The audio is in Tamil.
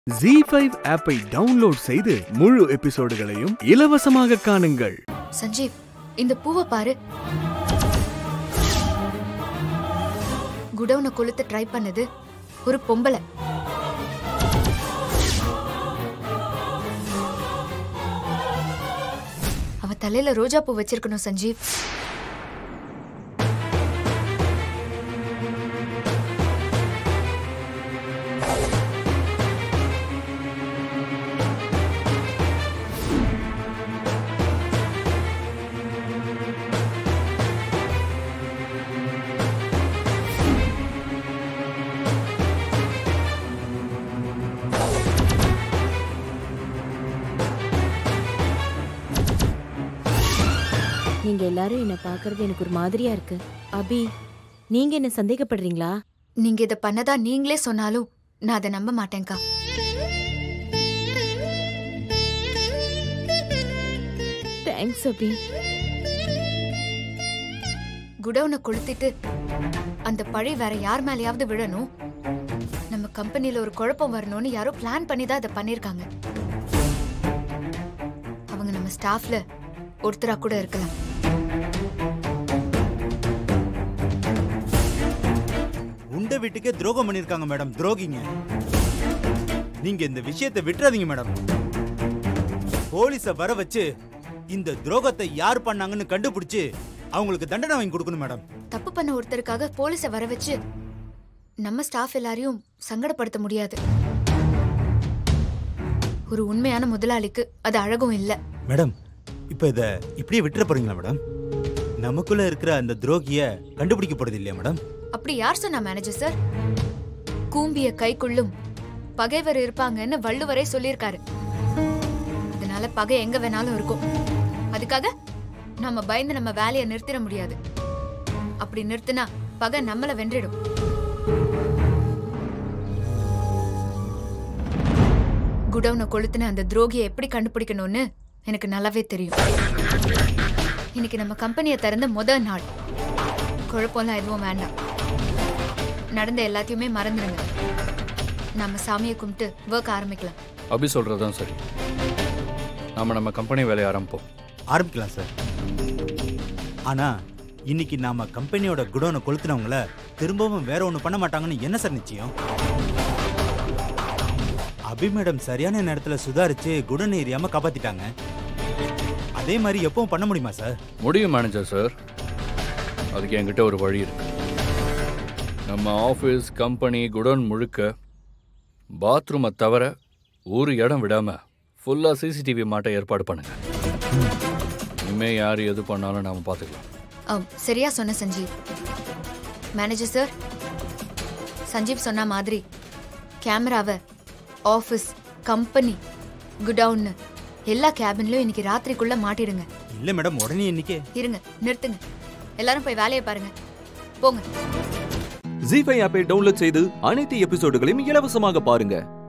ஜி ஃபைவ் ஆப்பை டவுன்லோட் செய்து முழு எபிசோடுகளையும் இலவசமாக காணுங்கள் சஞ்சீவ் இந்த பூவை பாரு குடவுனை கொளுத்து ட்ரை பண்ணது ஒரு பொம்பளை அவ தலையில ரோஜா பூ வச்சிருக்கணும் சஞ்சீவ் நீங்க எல்லாரும் என்ன பாக்குறது எனக்கு ஒரு மாதிரியா இருக்கு அபி நீங்க என்ன சந்தேகப்படுறீங்களா நீங்க இத பண்ணதா நீங்களே சொன்னாலும் நான் அதை நம்ப மாட்டேன்க்கா தேங்க்ஸ் அபி குடவுனை கொளுத்திட்டு அந்த பழி வேற யார் மேலயாவது விழணும் நம்ம கம்பெனில ஒரு குழப்பம் வரணும்னு யாரோ பிளான் பண்ணி தான் இதை பண்ணிருக்காங்க அவங்க நம்ம ஸ்டாஃப்ல ஒருத்தரா கூட இருக்கலாம் உண்ட வீட்டுக்கே துரோகம் பண்ணிருக்காங்க மேடம் துரோகிங்க நீங்க இந்த விஷயத்தை விட்டுறாதீங்க மேடம் போலீஸ வர வச்சு இந்த துரோகத்தை யார் பண்ணாங்கன்னு கண்டுபிடிச்சு அவங்களுக்கு தண்டனை வாங்கி கொடுக்கணும் மேடம் தப்பு பண்ண ஒருத்தருக்காக போலீஸ வர வச்சு நம்ம ஸ்டாஃப் எல்லாரையும் சங்கடப்படுத்த முடியாது ஒரு உண்மையான முதலாளிக்கு அது அழகும் இல்ல மேடம் இப்ப இத இப்படியே விட்டுற போறீங்களா மேடம் நமக்குள்ள இருக்கிற அந்த துரோகிய கண்டுபிடிக்க போறது இல்லையா மேடம் அப்படி யார் சொன்னா மேனேஜர் சார் கூம்பிய கைக்குள்ளும் பகைவர் இருப்பாங்கன்னு வள்ளுவரே சொல்லியிருக்காரு அதனால பகை எங்க வேணாலும் இருக்கும் அதுக்காக நம்ம பயந்து நம்ம வேலையை நிறுத்திட முடியாது அப்படி நிறுத்தினா பகை நம்மள வென்றிடும் குடவுனை கொளுத்துன அந்த துரோகியை எப்படி கண்டுபிடிக்கணும்னு எனக்கு நல்லாவே தெரியும் இன்னைக்கு நம்ம கம்பெனியை திறந்த முதல் நாள் குழப்பம்லாம் எதுவும் வேண்டாம் நடந்த எல்லாத்தையுமே மறந்துடுங்க நம்ம சாமியை கும்பிட்டு ஒர்க் ஆரம்பிக்கலாம் அபி சொல்றதுதான் சரி நாம நம்ம கம்பெனி வேலையை ஆரம்பிப்போம் ஆரம்பிக்கலாம் சார் ஆனா இன்னைக்கு நாம கம்பெனியோட குடோனை கொளுத்துனவங்கள திரும்பவும் வேற ஒண்ணு பண்ண மாட்டாங்கன்னு என்ன சார் நிச்சயம் அபி மேடம் சரியான நேரத்துல சுதாரிச்சு குடோன் ஏரியாம காப்பாத்திட்டாங்க அதே மாதிரி எப்பவும் பண்ண முடியுமா சார் முடியும் மேனேஜர் சார் அதுக்கு என்கிட்ட ஒரு வழி இருக்கு நம்ம ஆஃபீஸ் கம்பெனி குடோன் முழுக்க பாத்ரூமை தவிர ஒரு இடம் விடாம ஃபுல்லா சிசிடிவி மாட்ட ஏற்பாடு பண்ணுங்க இனிமே யார் எது பண்ணாலும் நாம பார்த்துக்கலாம் ஆம், சரியா சொன்ன சஞ்சீவ் மேனேஜர் சார் சஞ்சீவ் சொன்ன மாதிரி கேமராவை ஆஃபீஸ் கம்பெனி குடவுன்னு எல்லா கேபின்லயும் இன்னைக்கு ராத்திரிக்குள்ள மாட்டிடுங்க இல்ல மேடம் உடனே இன்னைக்கே இருங்க நிறுத்துங்க எல்லாரும் போய் வேலையை பாருங்க போங்க ஜி ஃபைவ் ஆப்பை டவுன்லோட் செய்து அனைத்து எபிசோடுகளையும் இலவசமாக பாருங்க